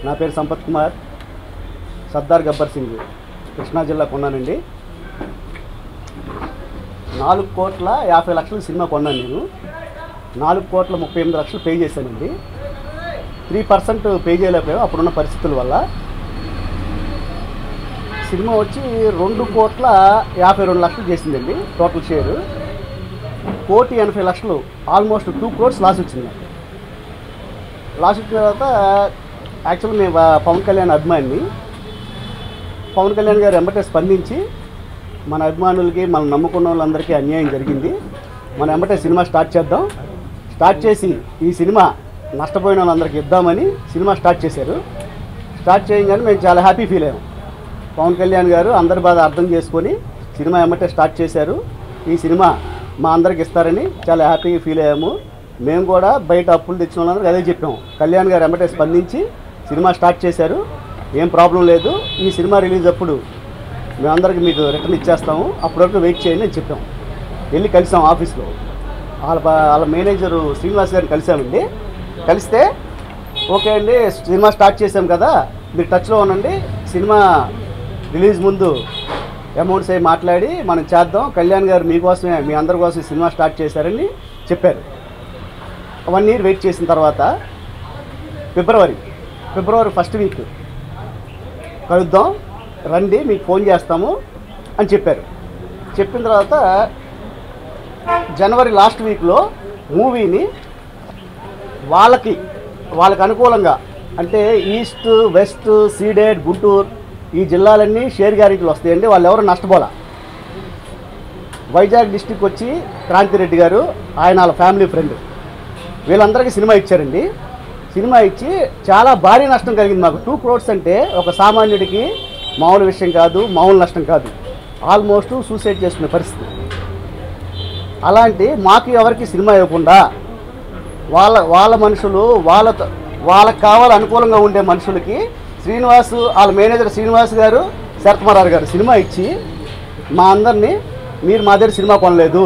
నా పేరు సంపత్ కుమార్ సర్దార్ గబ్బర్ సింగ్ కృష్ణా జిల్లా కొన్నానండి నాలుగు కోట్ల యాభై లక్షల సినిమా కొన్నాను నేను నాలుగు కోట్ల ముప్పై ఎనిమిది లక్షలు పే చేశానండి త్రీ పర్సెంట్ పే చేయలేకపోయాము అప్పుడున్న పరిస్థితుల వల్ల సినిమా వచ్చి రెండు కోట్ల యాభై రెండు లక్షలు చేసిందండి టోటల్ షేరు కోటి ఎనభై లక్షలు ఆల్మోస్ట్ టూ క్రోర్స్ లాస్ వచ్చింది నాకు లాస్ వచ్చిన తర్వాత యాక్చువల్గా మేము ఆ పవన్ కళ్యాణ్ అభిమాని పవన్ కళ్యాణ్ గారు వెంబటే స్పందించి మన అభిమానులకి మనం నమ్ముకున్న వాళ్ళందరికీ అన్యాయం జరిగింది మనం వెంబటే సినిమా స్టార్ట్ చేద్దాం స్టార్ట్ చేసి ఈ సినిమా నష్టపోయిన వాళ్ళందరికీ ఇద్దామని సినిమా స్టార్ట్ చేశారు స్టార్ట్ చేయగానే మేము చాలా హ్యాపీ ఫీల్ అయ్యాం పవన్ కళ్యాణ్ గారు అందరి బాధ అర్థం చేసుకొని సినిమా వెంబటే స్టార్ట్ చేశారు ఈ సినిమా మా అందరికి ఇస్తారని చాలా హ్యాపీగా ఫీల్ అయ్యాము మేము కూడా బయట అప్పులు తెచ్చిన వాళ్ళందరికీ అదే చెప్పాము కళ్యాణ్ గారు వెంబటే స్పందించి సినిమా స్టార్ట్ చేశారు ఏం ప్రాబ్లం లేదు ఈ సినిమా రిలీజ్ అప్పుడు మేమందరికి మీకు రిటర్న్ ఇచ్చేస్తాము అప్పటి వరకు వెయిట్ చేయండి అని చెప్పాం వెళ్ళి కలిసాం ఆఫీస్లో వాళ్ళ బా- వాళ్ళ మేనేజరు శ్రీనివాస్ గారిని కలిసామండి కలిస్తే ఓకే అండి సినిమా స్టార్ట్ చేసాం కదా మీరు టచ్లో ఉండండి సినిమా రిలీజ్ ముందు అమౌంట్స్ అవి మాట్లాడి మనం చేద్దాం కళ్యాణ్ గారు మీకోసమే మీ అందరి కోసం ఈ సినిమా స్టార్ట్ చేశారని చెప్పారు వన్ ఇయర్ వెయిట్ చేసిన తర్వాత ఫిబ్రవరి ఫిబ్రవరి ఫస్ట్ వీక్ కలుద్దాం రండి మీకు ఫోన్ చేస్తాము అని చెప్పారు చెప్పిన తర్వాత జనవరి లాస్ట్ వీక్లో మూవీని వాళ్ళకి వాళ్ళకి అనుకూలంగా అంటే ఈస్ట్ వెస్ట్ సీడెడ్ గుంటూరు ఈ జిల్లాలన్నీ షేర్ గ్యారెంటీలు వస్తాయండి వాళ్ళు ఎవరు నష్టపోలా వైజాగ్ డిస్టిక్ వచ్చి క్రాంతిరెడ్డి గారు ఆయన వాళ్ళ ఫ్యామిలీ ఫ్రెండ్ వీళ్ళందరికీ సినిమా ఇచ్చారండి సినిమా ఇచ్చి చాలా భారీ నష్టం కలిగింది మాకు టూ క్రోడ్స్ అంటే ఒక సామాన్యుడికి మామూలు విషయం కాదు మామూలు నష్టం కాదు ఆల్మోస్ట్ సూసైడ్ చేసుకునే పరిస్థితి అలాంటి మాకు ఎవరికి సినిమా ఇవ్వకుండా వాళ్ళ వాళ్ళ మనుషులు వాళ్ళ వాళ్ళకి కావాలి అనుకూలంగా ఉండే మనుషులకి శ్రీనివాస్ వాళ్ళ మేనేజర్ శ్రీనివాస్ గారు శరత్మరారు గారు సినిమా ఇచ్చి మా అందరినీ మీరు మా దగ్గర సినిమా కొనలేదు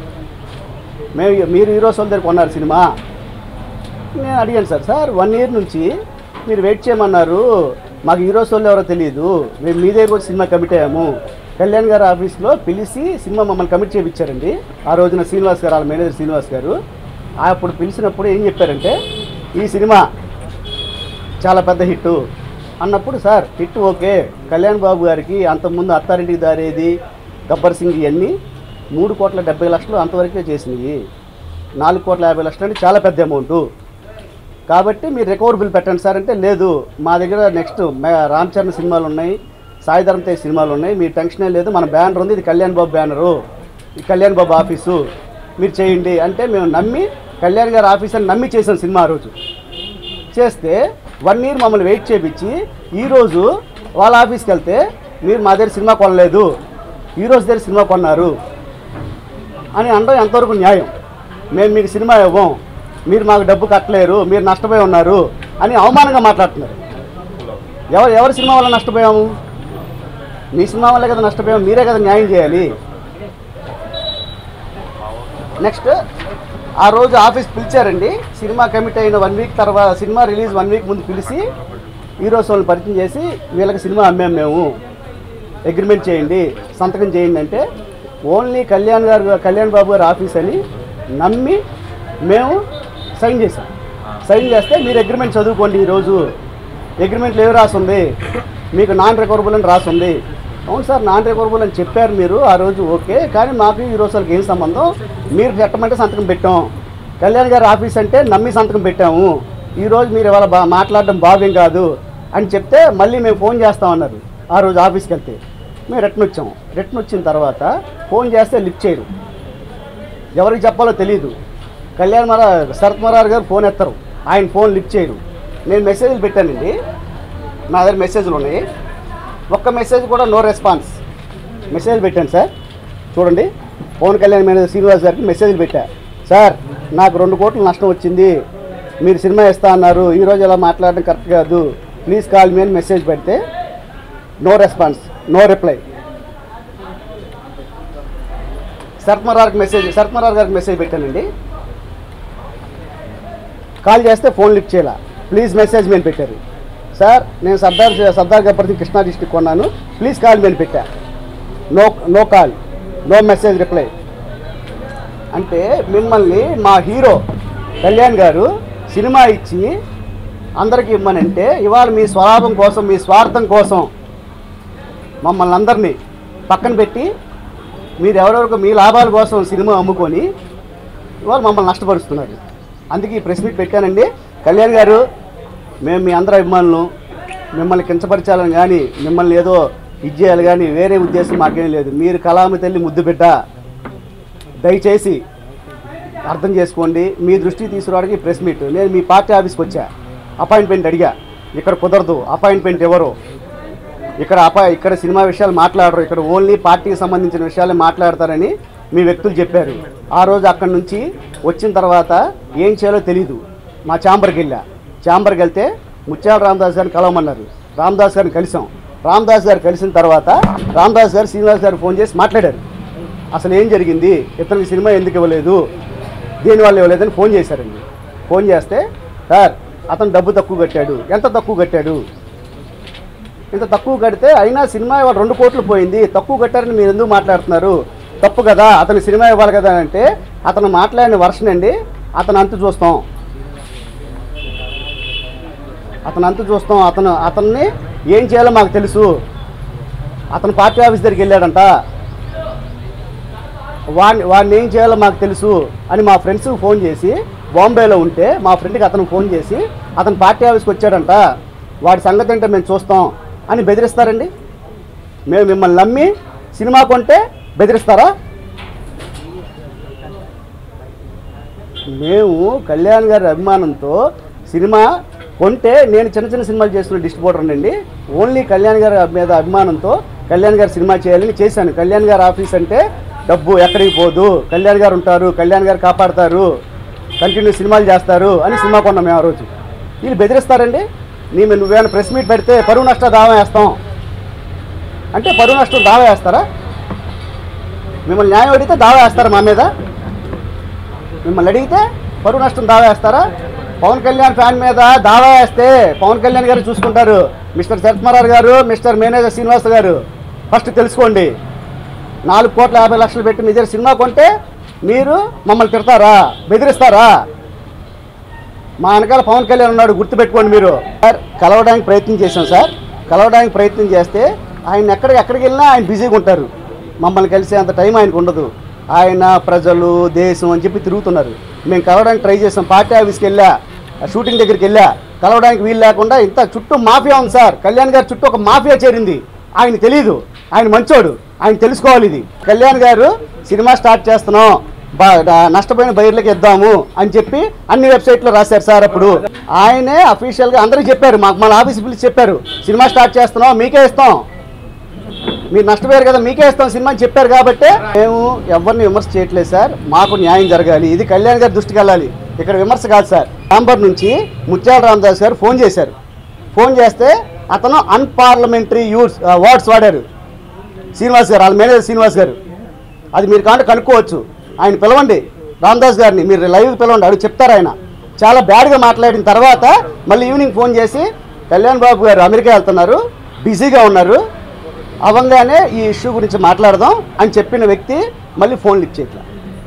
మేము మీరు హీరోస్ వాళ్ళ దగ్గర కొన్నారు సినిమా నేను అడిగాను సార్ సార్ వన్ ఇయర్ నుంచి మీరు వెయిట్ చేయమన్నారు మాకు హీరోస్ వాళ్ళు ఎవరో తెలియదు మేము మీ దగ్గర వచ్చి సినిమా కమిట్ అయ్యాము కళ్యాణ్ గారి ఆఫీస్లో పిలిచి సినిమా మమ్మల్ని కమిట్ చేయించారండి ఆ రోజున శ్రీనివాస్ గారు వాళ్ళ మేనేజర్ శ్రీనివాస్ గారు అప్పుడు పిలిచినప్పుడు ఏం చెప్పారంటే ఈ సినిమా చాలా పెద్ద హిట్ అన్నప్పుడు sir hit okay Kalyan Babu గారికి అంతకుముందు అత్తారింటికి దారేది గబ్బర్ సింగ్ ఇవన్నీ మూడు కోట్ల డెబ్బై లక్షలు అంతవరకే చేసినాయి నాలుగు కోట్ల యాభై లక్షలు అంటే చాలా పెద్ద అమౌంట్ కాబట్టి మీరు రికవర్ బిల్ పెట్టండి సార్ అంటే లేదు మా దగ్గర నెక్స్ట్ రామ్ చరణ్ సినిమాలు ఉన్నాయి సాయి ధరమ్ తేజ్ సినిమాలు ఉన్నాయి మీ టెన్షనే లేదు మన బ్యానర్ ఉంది ఇది కళ్యాణ్ బాబు బ్యానరు ఈ కళ్యాణ్ బాబు ఆఫీసు మీరు చేయండి అంటే మేము నమ్మి కళ్యాణ్ గారి ఆఫీస్ అని నమ్మి చేసాం సినిమా ఆ రోజు చేస్తే వన్ ఇయర్ మమ్మల్ని వెయిట్ చేపించి ఈరోజు వాళ్ళ ఆఫీస్కి వెళ్తే మీరు మా దగ్గర సినిమా కొనలేదు ఈరోజు దగ్గర సినిమా కొన్నారు అని అనడం ఎంతవరకు న్యాయం మేము మీకు సినిమా ఇవ్వం మీరు మాకు డబ్బు కట్టలేరు మీరు నష్టపోయి ఉన్నారు అని అవమానంగా మాట్లాడుతున్నారు ఎవరు ఎవరి సినిమా వల్ల నష్టపోయాము మీ సినిమా వల్లే కదా నష్టపోయాము మీరే కదా న్యాయం చేయాలి నెక్స్ట్ ఆ రోజు ఆఫీస్ పిలిచారండి సినిమా కమిట్ అయిన వన్ వీక్ తర్వాత సినిమా రిలీజ్ వన్ వీక్ ముందు పిలిచి హీరోస్ వాళ్ళని పరిచయం చేసి వీళ్ళకి సినిమా అమ్మాము మేము అగ్రిమెంట్ చేయండి సంతకం చేయండి అంటే ఓన్లీ కళ్యాణ్ గారు కళ్యాణ్ బాబు గారి ఆఫీస్ అని నమ్మి మేము సైన్ చేసాం సైన్ చేస్తే మీరు అగ్రిమెంట్ చదువుకోండి ఈరోజు అగ్రిమెంట్లో ఏమి రాసింది మీకు నాన్ రికవరబుల్ అని రాసింది అవును సార్ నాన్ రికవరబుల్ అని చెప్పారు మీరు ఆ రోజు ఓకే కానీ మాకు ఈ రోజు వాళ్ళకి ఏం సంబంధం మీరు పెట్టమంటే సంతకం పెట్టాం కళ్యాణ్ గారి ఆఫీస్ అంటే నమ్మి సంతకం పెట్టాము ఈరోజు మీరు ఇవాళ బా మాట్లాడడం భావ్యం కాదు అని చెప్తే మళ్ళీ మేము ఫోన్ చేస్తామన్నారు ఆ రోజు ఆఫీస్కి వెళ్తే మేము రిటర్న్ వచ్చాము రిటర్న్ వచ్చిన తర్వాత ఫోన్ చేస్తే లిఫ్ట్ చేయరు ఎవరికి చెప్పాలో తెలియదు కళ్యాణ్ మరా శరత్ మరార్ గారు ఫోన్ ఎత్తరు ఆయన ఫోన్ లిఫ్ట్ చేయరు నేను మెసేజ్లు పెట్టానండి నా దగ్గర మెసేజ్లు ఉన్నాయి ఒక్క మెసేజ్ కూడా నో రెస్పాన్స్ మెసేజ్ పెట్టాను సార్ చూడండి పవన్ కళ్యాణ్ మేనేజర్ శ్రీనివాస్ గారికి మెసేజ్లు పెట్టా సార్ నాకు రెండు కోట్ల నష్టం వచ్చింది మీరు సినిమా ఇస్తా అన్నారు ఈరోజు ఇలా మాట్లాడడం కరెక్ట్ కాదు ప్లీజ్ కాల్ మీ అని మెసేజ్ పెడితే నో రెస్పాన్స్ నో రిప్లై శరత్మరార్కి మెసేజ్ శరత్మరార్ గారికి మెసేజ్ పెట్టానండి కాల్ చేస్తే ఫోన్ లిఫ్ట్ చేయాల ప్లీజ్ మెసేజ్ మేము పెట్టారు సార్ నేను సర్దార్ సర్దార్ గబ్బర్ సింగ్ కృష్ణా డిస్టిక్ కొన్నాను ప్లీజ్ కాల్ మీ అని పెట్టా no no call no message reply అంటే మిమ్మల్ని మా హీరో కళ్యాణ్ గారు సినిమా ఇచ్చి అందరికి ఇమ్మనంటే ఇవాళ మీ స్వలాభం కోసం మీ స్వార్థం కోసం మమ్మల్ని అందరినీ పక్కన పెట్టి మీరు ఎవరెవరికి మీ లాభాల కోసం సినిమా అమ్ముకొని ఇవాళ మమ్మల్ని నష్టపరుస్తున్నారు అందుకే ఈ ప్రెస్ మీట్ పెట్టానండి కళ్యాణ్ గారు మేము మీ అందరి అభిమానులు మిమ్మల్ని కించపరచాలని కానీ మిమ్మల్ని ఏదో ఇది చేయాలి కానీ వేరే ఉద్దేశం మాకేం లేదు మీరు కళామ తల్లి ముద్దు బిడ్డ దయచేసి అర్థం చేసుకోండి మీ దృష్టికి తీసుకురావడానికి ప్రెస్ మీట్ నేను మీ పార్టీ ఆఫీస్కి వచ్చా అపాయింట్మెంట్ అడిగా ఇక్కడ కుదరదు అపాయింట్మెంట్ ఎవరు ఇక్కడ అపా ఇక్కడ సినిమా విషయాలు మాట్లాడరు ఇక్కడ ఓన్లీ పార్టీకి సంబంధించిన విషయాలే మాట్లాడతారని మీ వ్యక్తులు చెప్పారు ఆ రోజు అక్కడి నుంచి వచ్చిన తర్వాత ఏం చేయాలో తెలీదు మా ఛాంబర్కి వెళ్ళా ఛాంబర్కి వెళ్తే ముత్యాల రామదాస్ గారిని కలవమన్నారు రామదాస్ గారిని కలిసాం రామదాస్ గారు కలిసిన తర్వాత రామదాస్ గారు శ్రీనివాస్ గారు ఫోన్ చేసి మాట్లాడారు అసలు ఏం జరిగింది ఇతనికి సినిమా ఎందుకు ఇవ్వలేదు దేనివల్ల ఇవ్వలేదని ఫోన్ చేశారండి ఫోన్ చేస్తే సార్ అతను డబ్బు తక్కువ కట్టాడు ఎంత తక్కువ కట్టాడు ఇంత తక్కువ కడితే అయినా సినిమా ఇవాళ రెండు కోట్లు పోయింది తక్కువ కట్టారని మీరు ఎందుకు మాట్లాడుతున్నారు తప్పు కదా అతను సినిమా ఇవ్వాలి కదా అంటే అతను మాట్లాడిన వర్షన్ అండి అతను అంతు చూస్తాం అతను అంతు చూస్తాం అతను అతన్ని ఏం చేయాలో మాకు తెలుసు అతను పార్టీ ఆఫీస్ దగ్గరికి వెళ్ళాడంట వాడిని వాడిని ఏం చేయాలో మాకు తెలుసు అని మా ఫ్రెండ్స్ ఫోన్ చేసి బాంబేలో ఉంటే మా ఫ్రెండ్కి అతను ఫోన్ చేసి అతను పార్టీ ఆఫీస్కి వచ్చాడంట వాడి సంగతి అంటే మేము చూస్తాం అని బెదిరిస్తారండి మేము మిమ్మల్ని నమ్మి సినిమా కొంటే బెదిరిస్తారా మేము కళ్యాణ్ గారి అభిమానంతో సినిమా కొంటే నేను చిన్న చిన్న సినిమాలు చేస్తున్న డిస్ట్రిబ్యూటర్ అండి ఓన్లీ కళ్యాణ్ గారి మీద అభిమానంతో కళ్యాణ్ గారు సినిమా చేయాలని చేశాను కళ్యాణ్ గారి ఆఫీస్ అంటే డబ్బు ఎక్కడికి పోదు కళ్యాణ్ గారు ఉంటారు కళ్యాణ్ గారు కాపాడతారు కంటిన్యూ సినిమాలు చేస్తారు అని సినిమా కొన్నాం మేము ఆ రోజు వీళ్ళు బెదిరిస్తారండి మేము నువ్వేమైనా ప్రెస్ మీట్ పెడితే పరువు నష్ట దావా వేస్తాం అంటే పరువు నష్టం దావా వేస్తారా మిమ్మల్ని న్యాయం అడిగితే దావా వేస్తారా మా మీద మిమ్మల్ని అడిగితే పరువు నష్టం దావా వేస్తారా పవన్ కళ్యాణ్ ఫ్యాన్ మీద దావా వేస్తే పవన్ కళ్యాణ్ గారు చూసుకుంటారు మిస్టర్ శరత్మరారు గారు మిస్టర్ మేనేజర్ శ్రీనివాస్ గారు ఫస్ట్ తెలుసుకోండి నాలుగు కోట్ల యాభై లక్షలు పెట్టి మీ దగ్గర సినిమా కొంటే మీరు మమ్మల్ని తిడతారా బెదిరిస్తారా మా వెనకాల పవన్ కళ్యాణ్ ఉన్నాడు గుర్తుపెట్టుకోండి మీరు సార్ కలవడానికి ప్రయత్నం చేశాం సార్ కలవడానికి ప్రయత్నం చేస్తే ఆయన ఎక్కడికి ఎక్కడికి వెళ్ళినా ఆయన బిజీగా ఉంటారు మమ్మల్ని కలిసే అంత టైం ఆయనకు ఉండదు ఆయన ప్రజలు దేశం అని చెప్పి తిరుగుతున్నారు మేము కలవడానికి ట్రై చేసాం పార్టీ ఆఫీస్కి వెళ్ళా షూటింగ్ దగ్గరికి వెళ్ళా కలవడానికి వీలు లేకుండా ఇంత చుట్టూ మాఫియా ఉంది సార్ కళ్యాణ్ గారి చుట్టూ ఒక మాఫియా చేరింది ఆయన తెలియదు ఆయన మంచోడు ఆయన తెలుసుకోవాలి ఇది కళ్యాణ్ గారు సినిమా స్టార్ట్ చేస్తున్నాం బా డా- నష్టపోయిన బయర్లకి ఇద్దాము అని చెప్పి అన్ని వెబ్సైట్లో రాశారు సార్ అప్పుడు ఆయనే అఫీషియల్గా అందరికీ చెప్పారు మాకు మన ఆఫీస్ పిలిచి చెప్పారు సినిమా స్టార్ట్ చేస్తున్నాం మీకే ఇస్తాం మీరు నష్టపోయారు కదా మీకే ఇస్తాం సినిమా అని చెప్పారు కాబట్టి మేము ఎవరిని విమర్శ చేయట్లేదు సార్ మాకు న్యాయం జరగాలి ఇది కళ్యాణ్ గారి దృష్టికి వెళ్ళాలి ఇక్కడ విమర్శ కాదు సార్ చాంబర్ నుంచి ముత్యాల రామదాస్ గారు ఫోన్ చేశారు ఫోన్ చేస్తే అతను అన్పార్లమెంటరీ యూర్స్ వర్డ్స్ వాడారు శ్రీనివాస్ గారు వాళ్ళ మేనేజర్ శ్రీనివాస్ గారు అది మీరు కాంటే కనుక్కోవచ్చు ఆయన పిలవండి రామదాస్ గారిని మీరు లైవ్ పిలవండి అడుగు చెప్తారు ఆయన చాలా బ్యాడ్గా మాట్లాడిన తర్వాత మళ్ళీ ఈవినింగ్ ఫోన్ చేసి కళ్యాణ్ బాబు గారు అమెరికా వెళ్తున్నారు బిజీగా ఉన్నారు అవంగానే ఈ ఇష్యూ గురించి మాట్లాడదాం అని చెప్పిన వ్యక్తి మళ్ళీ ఫోన్ లిఫ్ట్ చేయట్లా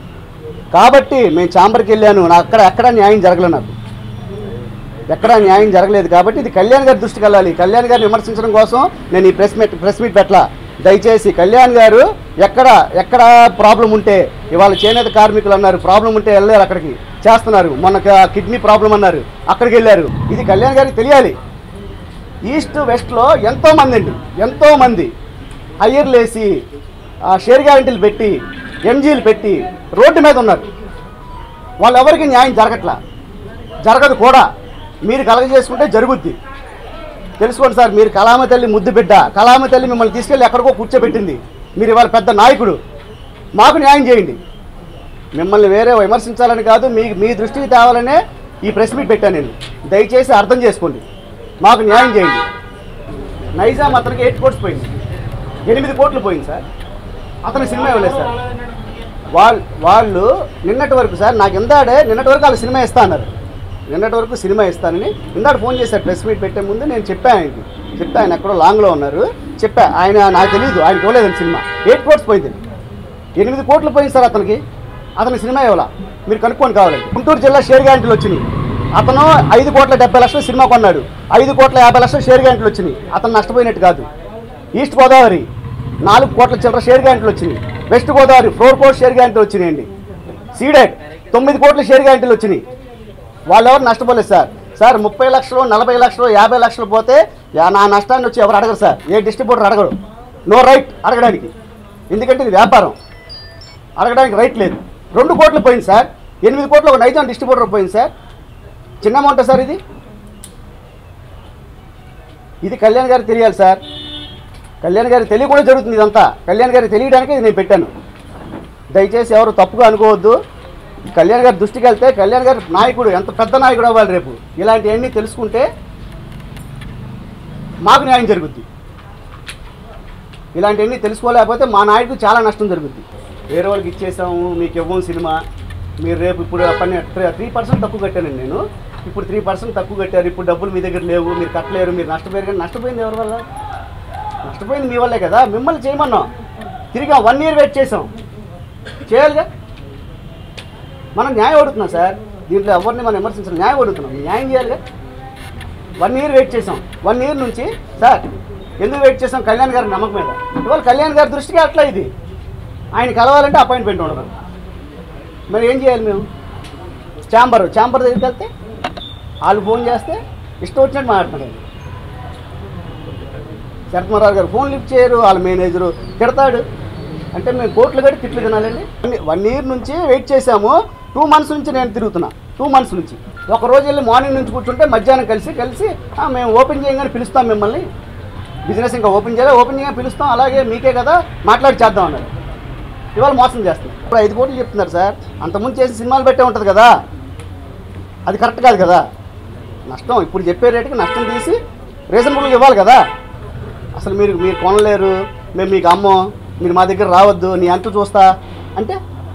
కాబట్టి మేము చాంబర్కి వెళ్ళాను నాకు అక్కడ ఎక్కడ న్యాయం జరగలేదు నాకు ఎక్కడా న్యాయం జరగలేదు కాబట్టి ఇది కళ్యాణ్ గారి దృష్టికి వెళ్ళాలి కళ్యాణ్ గారిని విమర్శించడం కోసం నేను ఈ ప్రెస్ మీట్ ప్రెస్ మీట్ పెట్టలా దయచేసి కళ్యాణ్ గారు ఎక్కడ ఎక్కడ ప్రాబ్లం ఉంటే ఇవాళ చేనేత కార్మికులు అన్నారు ప్రాబ్లం ఉంటే వెళ్ళారు అక్కడికి చేస్తున్నారు మొన్న కిడ్నీ ప్రాబ్లం అన్నారు అక్కడికి వెళ్ళారు ఇది కళ్యాణ్ గారికి తెలియాలి ఈస్ట్ వెస్ట్లో ఎంతో మంది అండి ఎంతో మంది హయ్యర్లు వేసి ఆ, షేర్ గ్యారంటీలు పెట్టి ఎంజీలు పెట్టి రోడ్డు మీద ఉన్నారు వాళ్ళెవరికి న్యాయం జరగట్లా జరగదు కూడా మీరు కలగజేసుకుంటే జరుగుద్ది తెలుసుకోండి సార్ మీరు కళామ తల్లి ముద్దు బిడ్డ కళామ తల్లి మిమ్మల్ని తీసుకెళ్ళి ఎక్కడికో కూర్చోబెట్టింది మీరు ఇవాళ పెద్ద నాయకుడు మాకు న్యాయం చేయండి మిమ్మల్ని వేరే విమర్శించాలని కాదు మీ మీ దృష్టికి తేవాలనే ఈ ప్రెస్ మీట్ పెట్టాను నేను దయచేసి అర్థం చేసుకోండి మాకు న్యాయం చేయండి నైజాం అతనికి ఎయిట్ కోట్స్ పోయింది ఎనిమిది కోట్లు పోయింది సార్ అతని సినిమా ఇవ్వలేదు సార్ వాళ్ళు వాళ్ళు నిన్నటి వరకు సార్ నాకు ఎందాడే నిన్నటి వరకు వాళ్ళు సినిమా ఇస్తా అన్నారు నిన్నటి వరకు సినిమా ఇస్తానని ఇందాక ఫోన్ చేశారు ప్రెస్ మీట్ పెట్టే ముందు నేను చెప్పాను ఆయనకి చెప్తే ఆయన ఎక్కడో లాంగ్లో ఉన్నారు చెప్పా ఆయన నాకు తెలియదు ఆయన చూడలేదని సినిమా ఎయిట్ కోట్స్ పోయింది ఎనిమిది కోట్లు పోయింది సార్ అతనికి అతని సినిమా ఇవ్వాల మీరు కనుక్కొని కావాలండి గుంటూరు జిల్లా షేర్ గ్యాంట్లు వచ్చినాయి అతను ఐదు కోట్ల డెబ్బై లక్షలు సినిమా కొన్నాడు ఐదు కోట్ల యాభై లక్షలు షేర్ గ్యాంట్లు వచ్చినాయి అతను నష్టపోయినట్టు కాదు ఈస్ట్ గోదావరి నాలుగు కోట్ల చిల్లర షేర్ గ్యాంట్లు వచ్చినాయి వెస్ట్ గోదావరి ఫోర్ కోట్ల షేర్ గ్యాంట్లు వచ్చినాయండి సీడెడ్ తొమ్మిది కోట్ల షేర్ గ్యాంట్లు వచ్చినాయి వాళ్ళు ఎవరు నష్టపోలేదు సార్ సార్ ముప్పై లక్షలు నలభై లక్షలు యాభై లక్షలు పోతే యా- నా నష్టాన్ని వచ్చి ఎవరు అడగరు సార్ ఏ డిస్ట్రిబ్యూటర్ అడగరు నో రైట్ అడగడానికి ఎందుకంటే ఇది వ్యాపారం అడగడానికి రైట్ లేదు రెండు కోట్లు పోయింది సార్ ఎనిమిది కోట్లు ఒక నైజాం డిస్ట్రిబ్యూటర్ పోయింది సార్ చిన్న అమౌంట్ సార్ ఇది ఇది కళ్యాణ్ గారికి తెలియాలి సార్ కళ్యాణ్ గారికి తెలియకుండా జరుగుతుంది ఇదంతా కళ్యాణ్ గారికి తెలియడానికి ఇది నేను పెట్టాను దయచేసి ఎవరు తప్పుగా అనుకోవద్దు కళ్యాణ్ గారి దృష్టికి వెళ్తే కళ్యాణ్ గారి నాయకుడు ఎంత పెద్ద నాయకుడు అవ్వాలి రేపు ఇలాంటివన్నీ తెలుసుకుంటే మాకు న్యాయం జరుగుద్ది ఇలాంటివన్నీ తెలుసుకోలేకపోతే మా నాయకుడు చాలా నష్టం జరుగుద్ది వేరే వాళ్ళకి ఇచ్చేసాము మీకు ఇవ్వం సినిమా మీరు రేపు ఇప్పుడు పని త్రీ పర్సెంట్ తక్కువ కట్టానండి నేను ఇప్పుడు త్రీ పర్సెంట్ తక్కువ కట్టారు ఇప్పుడు డబ్బులు మీ దగ్గర లేవు మీరు కట్టలేరు మీరు నష్టపోయారు కానీ నష్టపోయింది ఎవరి వల్ల నష్టపోయింది మీ వల్లే కదా మిమ్మల్ని చేయమన్నాం తిరిగి వన్ ఇయర్ వెయిట్ చేసాం చేయాలిగా మనం న్యాయం అడుగుతున్నాం సార్ దీంట్లో ఎవరిని మనం విమర్శించాలి న్యాయం అడుగుతున్నాం న్యాయం చేయాలిగా వన్ ఇయర్ వెయిట్ చేసాం వన్ ఇయర్ నుంచి సార్ ఎందుకు వెయిట్ చేసాం కళ్యాణ్ గారి నమ్మకం మీద ఇవాళ కళ్యాణ్ గారి దృష్టికి అట్లా ఇది ఆయన కలవాలంటే అపాయింట్మెంట్ ఉండదు మరి ఏం చేయాలి మేము ఛాంబర్ ఛాంబర్ దగ్గరికి వెళ్తే వాళ్ళు ఫోన్ చేస్తే ఇష్టం వచ్చినట్టు మాట్లాడుతున్నారు శరత్మరావు గారు ఫోన్ లిఫ్ట్ చేయరు వాళ్ళ మేనేజరు తిడతాడు అంటే మేము కోట్లు కట్టి తిట్లు తినాలండి వన్ ఇయర్ నుంచి వెయిట్ చేశాము టూ మంత్స్ నుంచి నేను తిరుగుతున్నా టూ మంత్స్ నుంచి ఒక రోజు వెళ్ళి మార్నింగ్ నుంచి కూర్చుంటే మధ్యాహ్నం కలిసి కలిసి "ఆ, మేము ఓపెన్ చేయగానే పిలుస్తాం మిమ్మల్ని బిజినెస్ ఇంకా ఓపెన్ చేయాలి ఓపెన్ చేయగానే పిలుస్తాం అలాగే మీకే కదా మాట్లాడి చేద్దాం అన్నారు ఇవాళ మోసం చేస్తాం ఇప్పుడు ఐదు కోట్లు చెప్తున్నారు సార్ అంతకుముందు చేసి సినిమాలు పెట్టే ఉంటుంది కదా అది కరెక్ట్ కాదు కదా నష్టం ఇప్పుడు చెప్పే రేటుకి నష్టం తీసి రీజనబుల్గా ఇవ్వాలి కదా అసలు మీరు మీరు కొనలేరు మేము మీకు అమ్మం మీరు మా దగ్గర రావద్దు నీ అంటూ చూస్తా అంటే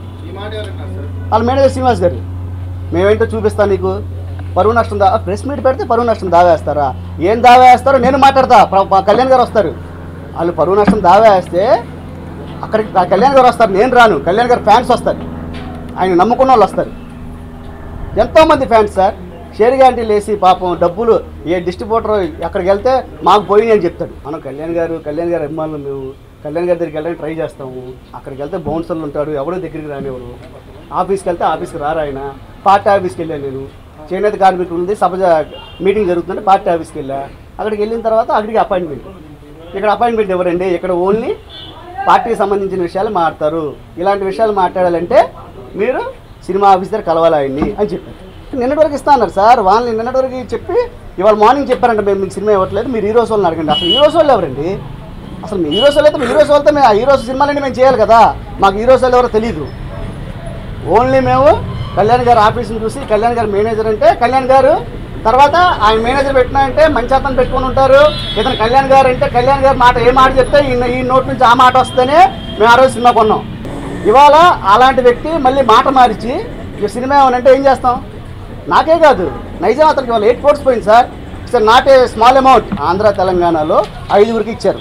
వాళ్ళ మేనేజర్ శ్రీనివాస్ గారు మేమేంటో చూపిస్తా నీకు పరువు నష్టం దా ప్రెస్ మీట్ పెడితే పరువు నష్టం దావా వేస్తారా ఏం దావా వేస్తారో నేను మాట్లాడతా ప్ర- ప- కళ్యాణ్ గారు వస్తారు వాళ్ళు పరువు నష్టం దావా వేస్తే అక్కడికి ఆ కళ్యాణ్ గారు వస్తారు నేను రాను కళ్యాణ్ గారు ఫ్యాన్స్ వస్తారు ఆయన నమ్ముకున్న వాళ్ళు వస్తారు ఎంతోమంది ఫ్యాన్స్ సార్ షేర్ గ్యారంటీలు వేసి పాపం డబ్బులు ఏ డిస్ట్రిబ్యూటర్ అక్కడికి వెళ్తే మాకు పోయినాయి అని చెప్తాడు మనం కళ్యాణ్ గారు కళ్యాణ్ గారు అభిమానులు మేము కళ్యాణ్ గారి దగ్గరికి వెళ్ళడానికి ట్రై చేస్తాము అక్కడికి వెళ్తే బౌన్సర్లు ఉంటాడు ఎవడో దగ్గరికి రానివ్వరు ఆఫీస్కి వెళ్తే ఆఫీస్కి రారు ఆయన పార్టీ ఆఫీస్కి వెళ్ళాను నేను చేనేత కార్మికులు ఉంది సభ జ- మీటింగ్ జరుగుతుందంటే పార్టీ ఆఫీస్కి వెళ్ళా అక్కడికి వెళ్ళిన తర్వాత అక్కడికి అపాయింట్మెంట్ ఇక్కడ అపాయింట్మెంట్ ఎవరండి ఇక్కడ ఓన్లీ పార్టీకి సంబంధించిన విషయాలు మాట్లాడతారు ఇలాంటి విషయాలు మాట్లాడాలంటే మీరు సినిమా ఆఫీస్ దగ్గర కలవాలి ఆయన్ని అని చెప్పారు నిన్నటి వరకు ఇస్తా అన్నారు సార్ వాళ్ళని నిన్నటి వరకు చెప్పి ఇవాళ మార్నింగ్ చెప్పారంట మేము మీకు సినిమా ఇవ్వట్లేదు మీరు హీరోస్ వాళ్ళని అడగండి అసలు హీరోస్ వాళ్ళు ఎవరండి అసలు మీ హీరోస్ వాళ్ళు అయితే మీ హీరోస్ వాళ్ళతో మేము ఆ హీరోస్ సినిమాలన్నీ మేము చేయాలి కదా మాకు హీరోస్ వాళ్ళు ఎవరో తెలియదు ఓన్లీ మేము కళ్యాణ్ గారు ఆఫీస్ని చూసి కళ్యాణ్ గారు మేనేజర్ అంటే కళ్యాణ్ గారు తర్వాత ఆయన మేనేజర్ పెట్టినా అంటే మంచి అతను పెట్టుకొని ఉంటారు ఇతను కళ్యాణ్ గారు అంటే కళ్యాణ్ గారు మాట ఏ మాట చెప్తే ఈ ఈ నోట్ నుంచి ఆ మాట వస్తేనే మేము ఆ రోజు సినిమా కొన్నాం ఇవాళ అలాంటి వ్యక్తి మళ్ళీ మాట మార్చి ఈ సినిమా ఏమనంటే ఏం చేస్తాం నాకే కాదు నైజాం అతనికి వాళ్ళు ఎయిట్ కోర్స్ పోయింది sir sir not a small amount Andhra తెలంగాణలో ఐదుగురికి ఇచ్చారు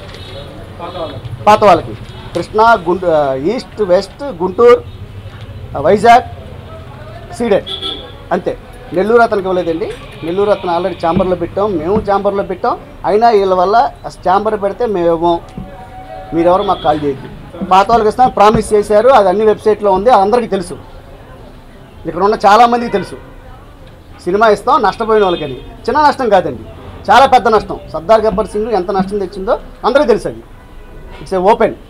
పాత వాళ్ళకి కృష్ణా గుంటూ east west Guntur Vizag Ceded అంతే నెల్లూరు అతనికి ఇవ్వలేదండి నెల్లూరు అతను ఆల్రెడీ ఛాంబర్లో పెట్టాం మేము ఛాంబర్లో పెట్టాం అయినా వీళ్ళ వల్ల ఛాంబర్ పెడితే మేము ఇవ్వం మీరెవరు మాకు కాల్ చేయొద్దు పాత వాళ్ళకి ఇస్తాం ప్రామిస్ చేశారు అది అన్ని వెబ్సైట్లో ఉంది అది అందరికీ తెలుసు ఇక్కడ ఉన్న చాలామందికి తెలుసు సినిమా ఇస్తాం నష్టపోయిన వాళ్ళకని చిన్న నష్టం కాదండి చాలా పెద్ద నష్టం సర్దార్ గబ్బర్ సింగ్ ఎంత నష్టం తెచ్చిందో అందరికీ తెలుసు అది ఇట్స్ ఏ ఓపెన్